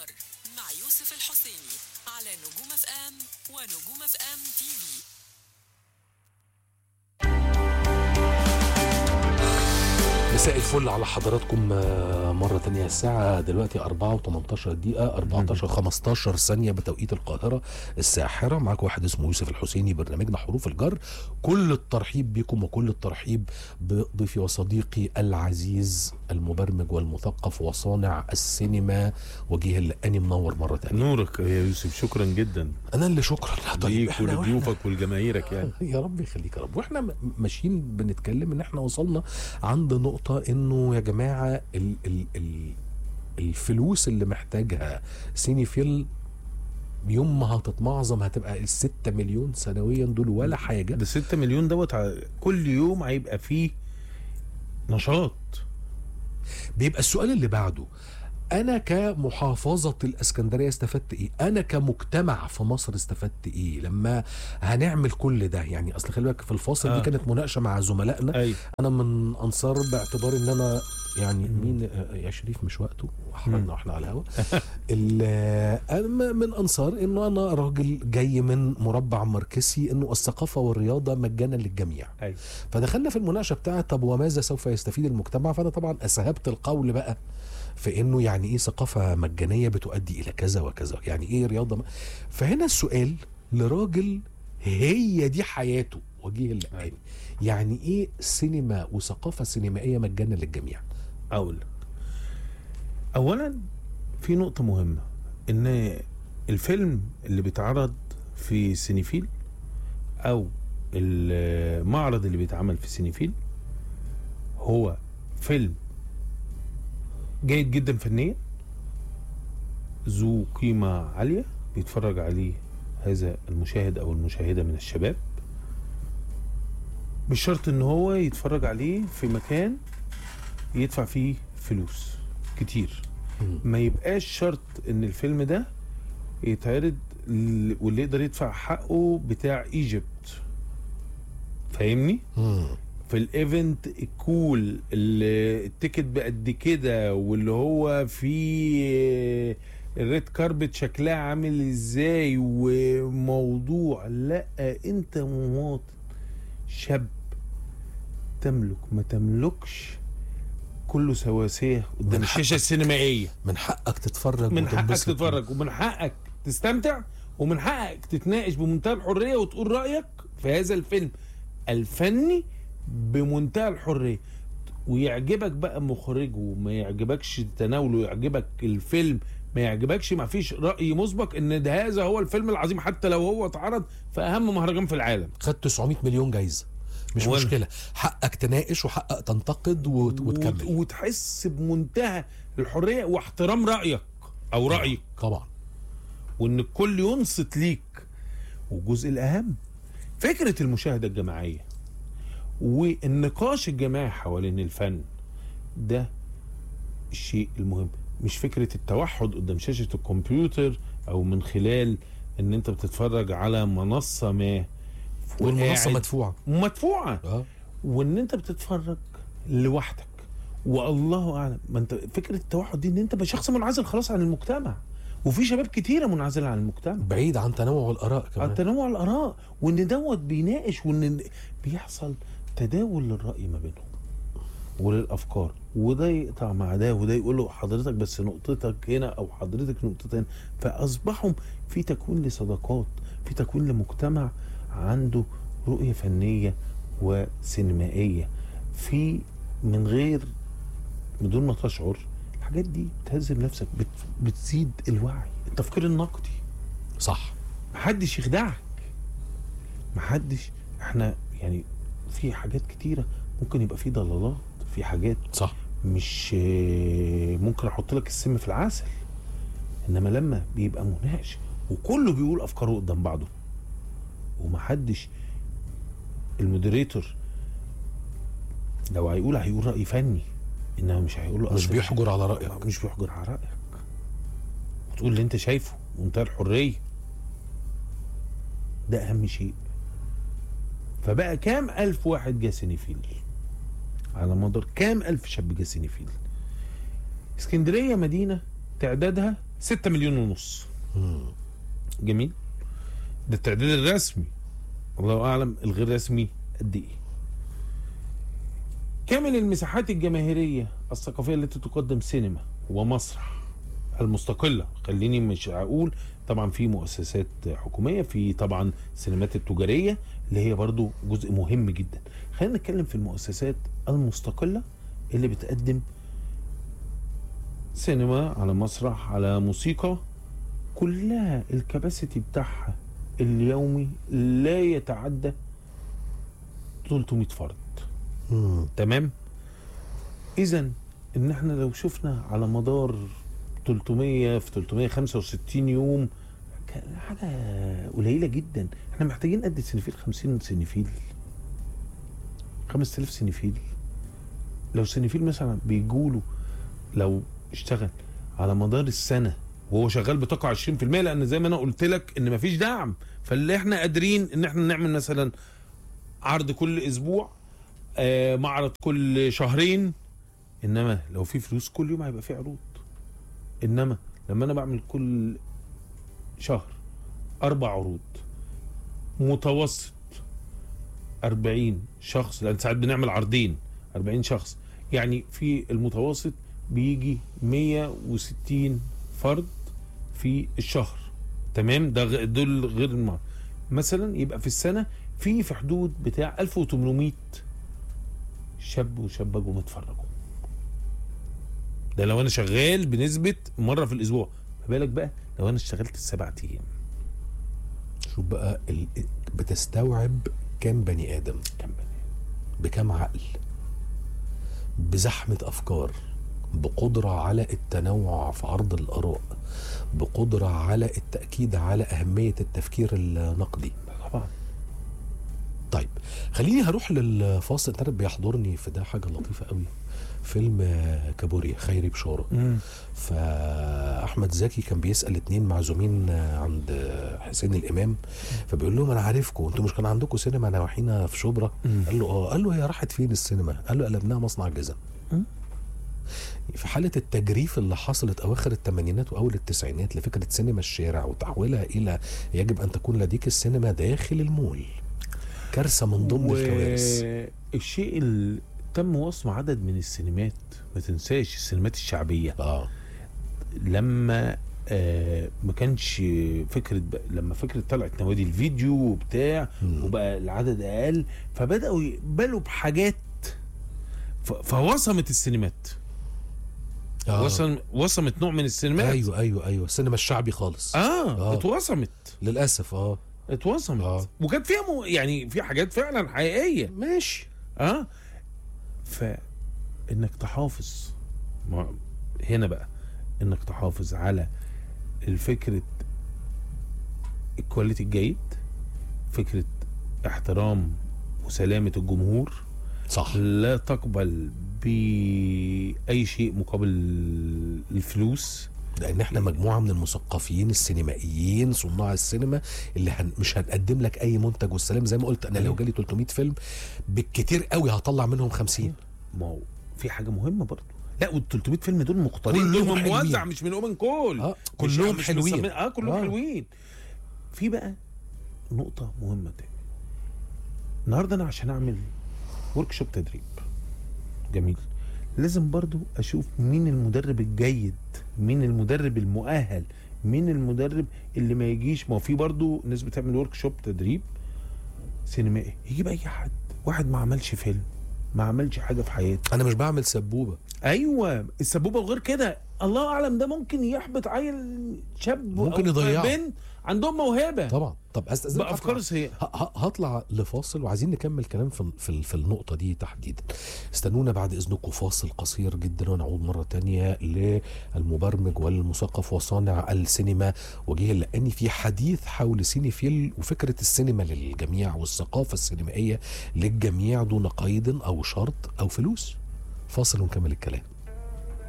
الجار مع يوسف الحسيني على نجوم اف ام ونجوم اف ام تي في مساء الفل على حضراتكم آه، مرة تانية الساعة دلوقتي 4 و18 دقيقة 14 15 ثانية بتوقيت القاهرة الساحرة معاكم واحد اسمه يوسف الحسيني برنامجنا حروف الجر كل الترحيب بكم وكل الترحيب بضيفي وصديقي العزيز المبرمج والمثقف وصانع السينما وجيه اللقاني منور مرة تانية نورك يا يوسف شكرا جدا أنا اللي شكرا ليك إحنا وإحنا- ولضيوفك ولجماهيرك يعني يا رب يخليك يا رب واحنا م- ماشيين بنتكلم ان احنا وصلنا عند نقطة انه يا جماعة ال ال ال الفلوس اللي محتاجها سينيفيل يوم ما هتتمعظم هتبقى الستة مليون سنويا دول ولا حاجة ده 6 مليون دوت ع- كل يوم هيبقى فيه نشاط بيبقى السؤال اللي بعده انا كمحافظه الاسكندريه استفدت ايه انا كمجتمع في مصر استفدت ايه لما هنعمل كل ده يعني اصل خلي بالك في الفاصل دي آه. كانت مناقشه مع زملائنا اي انا من انصار باعتبار ان انا يعني مين آه، يا شريف مش وقته احرجنا واحنا على الهوا ال- انا م- من انصار انه انا راجل جاي من مربع ماركسي انه الثقافه والرياضه مجانا للجميع اي فدخلنا في المناقشه بتاعت طب وماذا سوف يستفيد المجتمع فانا طبعا اسهبت القول بقى في انه يعني ايه ثقافه مجانيه بتؤدي الى كذا وكذا يعني ايه رياضه م... فهنا السؤال لراجل هي دي حياته وجيه اللقاني يعني ايه سينما وثقافه سينمائيه مجانا للجميع اقول لك. اولا في نقطة مهمة ان الفيلم اللي بيتعرض في سينيفيل او المعرض اللي بيتعمل في سينيفيل هو فيلم جيد جدا فنيا ذو قيمة عالية بيتفرج عليه هذا المشاهد او المشاهدة من الشباب مش شرط ان هو يتفرج عليه في مكان يدفع فيه فلوس كتير ما يبقاش شرط ان الفيلم ده يتعرض ل- واللي يقدر يدفع حقه بتاع ايجيبت فاهمني في الايفنت الكول اللي التيكت بقد كده واللي هو فيه الريد كاربت شكلها عامل ازاي وموضوع لا انت مواطن شاب تملك ما تملكش كله سواسيه قدام من الشاشه السينمائيه من حقك تتفرج من حقك وتنبسط. تتفرج ومن حقك تستمتع ومن حقك تتناقش بمنتهى الحريه وتقول رايك في هذا الفيلم الفني بمنتهى الحريه ويعجبك بقى مخرجه وما يعجبكش تناوله يعجبك الفيلم ما يعجبكش ما فيش راي مسبق ان ده هذا هو الفيلم العظيم حتى لو هو اتعرض في اهم مهرجان في العالم خد 900 مليون جايزه مش ولا. مشكله حقك تناقش وحقك تنتقد وت... وتكمل وت- وتحس بمنتهى الحريه واحترام رايك او رايك طبعا وان الكل ينصت ليك والجزء الاهم فكره المشاهده الجماعيه والنقاش الجماعي حوالين الفن ده الشيء المهم مش فكره التوحد قدام شاشه الكمبيوتر او من خلال ان انت بتتفرج على منصه ما والمنصه وقاعد- مدفوعه مدفوعه اه وان انت بتتفرج لوحدك والله اعلم ما انت فكره التوحد دي ان انت بقى شخص منعزل خلاص عن المجتمع وفي شباب كتيره منعزله عن المجتمع بعيد عن تنوع الاراء كمان عن تنوع الاراء وان دوت بيناقش وان بيحصل تداول للراي ما بينهم وللافكار وده يقطع مع ده وده يقول له حضرتك بس نقطتك هنا او حضرتك نقطتك هنا فاصبحوا في تكوين لصداقات في تكوين لمجتمع عنده رؤيه فنيه وسينمائيه في من غير بدون ما تشعر الحاجات دي بتهذب نفسك بت بتزيد الوعي التفكير النقدي صح محدش يخدعك محدش احنا يعني في حاجات كتيره ممكن يبقى في ضلالات في حاجات صح مش آه، ممكن احط لك السم في العسل انما لما بيبقى مناقش وكله بيقول افكاره قدام بعضه ومحدش المودريتور لو هيقول هيقول راي فني انما مش هيقول له مش أصل- بيحجر على رايك مش بيحجر على رايك وتقول اللي انت شايفه بمنتهى الحريه ده اهم شيء فبقى كام الف واحد جه سينيفيل على مدار كام الف شاب جه سينيفيل اسكندريه مدينه تعدادها 6 مليون ونص مم. جميل ده التعداد الرسمي الله اعلم الغير رسمي قد ايه كامل المساحات الجماهيريه الثقافيه التي تقدم سينما ومسرح المستقله خليني مش هقول طبعا في مؤسسات حكوميه في طبعا السينمات التجاريه اللي هي برضو جزء مهم جدا خلينا نتكلم في المؤسسات المستقله اللي بتقدم سينما على مسرح على موسيقى كلها الكباسيتي بتاعها اليومي لا يتعدى 300 فرد مم. تمام اذا ان احنا لو شفنا على مدار 300 في 365 يوم كان حاجه قليله جدا احنا محتاجين قد سنفيل 50 سنفيل 5000 سنفيل لو سنفيل مثلا بيجوله لو اشتغل على مدار السنه وهو شغال بطاقه 20% لان زي ما انا قلت لك ان مفيش دعم فاللي احنا قادرين ان احنا نعمل مثلا عرض كل اسبوع آه معرض كل شهرين انما لو في فلوس كل يوم هيبقى في عروض انما لما انا بعمل كل شهر اربع عروض متوسط 40 شخص لان ساعات بنعمل عرضين 40 شخص يعني في المتوسط بيجي 160 فرد في الشهر تمام ده غ- دول غير المعرض مثلا يبقى في السنه في في حدود بتاع 1800 شاب وشابه جم اتفرجوا ده لو انا شغال بنسبه مره في الاسبوع ما بالك بقى لو انا اشتغلت السبع ايام شوف بقى ال... بتستوعب كام بني ادم كام بني بكام عقل بزحمة أفكار بقدرة على التنوع في عرض الآراء بقدرة على التأكيد على أهمية التفكير النقدي طبعا طيب خليني هروح للفاصل انت عارف بيحضرني في ده حاجة لطيفة قوي فيلم آه، كابوريا خيري بشارة فاحمد زكي كان بيسال اتنين معزومين عند حسين الامام فبيقول لهم انا عارفكم انتوا مش كان عندكم سينما نواحينا في شبرا مم. قال له اه قال له هي راحت فين السينما قال له قلبناها مصنع جزم مم. في حالة التجريف اللي حصلت أواخر الثمانينات وأول التسعينات لفكرة سينما الشارع وتحويلها إلى يجب أن تكون لديك السينما داخل المول كارثة من ضمن الكوارث والشيء اللي تم وصم عدد من السينمات ما تنساش السينمات الشعبيه اه لما آه ما كانش فكره بقى لما فكره طلعت نوادي الفيديو وبتاع مم. وبقى العدد اقل فبداوا يقبلوا بحاجات ف- فوصمت السينمات آه. وصم وصمت نوع من السينمات ايوه ايوه ايوه السينما الشعبي خالص اه, آه. اتوصمت للاسف اه اتوصمت آه. وكانت فيها م... يعني في حاجات فعلا حقيقيه ماشي اه فانك تحافظ ما هنا بقى انك تحافظ على الفكرة الكواليتي الجيد فكرة احترام وسلامة الجمهور صح لا تقبل بأي شيء مقابل الفلوس لان احنا مجموعه من المثقفين السينمائيين صناع السينما اللي هن مش هنقدم لك اي منتج والسلام زي ما قلت انا لو أيوة. جالي 300 فيلم بالكتير قوي هطلع منهم 50 ما هو في حاجة مهمة برضه لا وال 300 فيلم دول مختارين كلهم دول من حلوين. موزع مش من اوبن كول اه مش- كلهم مش حلوين مسمين- اه كلهم آه. آه. حلوين في بقى نقطة مهمة تاني النهاردة أنا عشان أعمل ورك شوب تدريب جميل لازم برضو أشوف مين المدرب الجيد مين المدرب المؤهل مين المدرب اللي ما يجيش ما هو في برضو ناس بتعمل ورك شوب تدريب سينمائي يجيب أي حد واحد ما عملش فيلم ما عملش حاجة في حياته انا مش بعمل سبوبه ايوه السبوبه وغير كده الله اعلم ده ممكن يحبط عيل شاب ممكن أو يضيعه. بنت عندهم موهبه طبعا طب استاذنك بافكار هطلع- سيئه ه- ه- هطلع لفاصل وعايزين نكمل كلام في في في النقطه دي تحديدا استنونا بعد اذنكم فاصل قصير جدا ونعود مره تانية للمبرمج والمثقف وصانع السينما وجيه لان في حديث حول سينيفيل وفكره السينما للجميع والثقافه السينمائيه للجميع دون قيد او شرط او فلوس فاصل ونكمل الكلام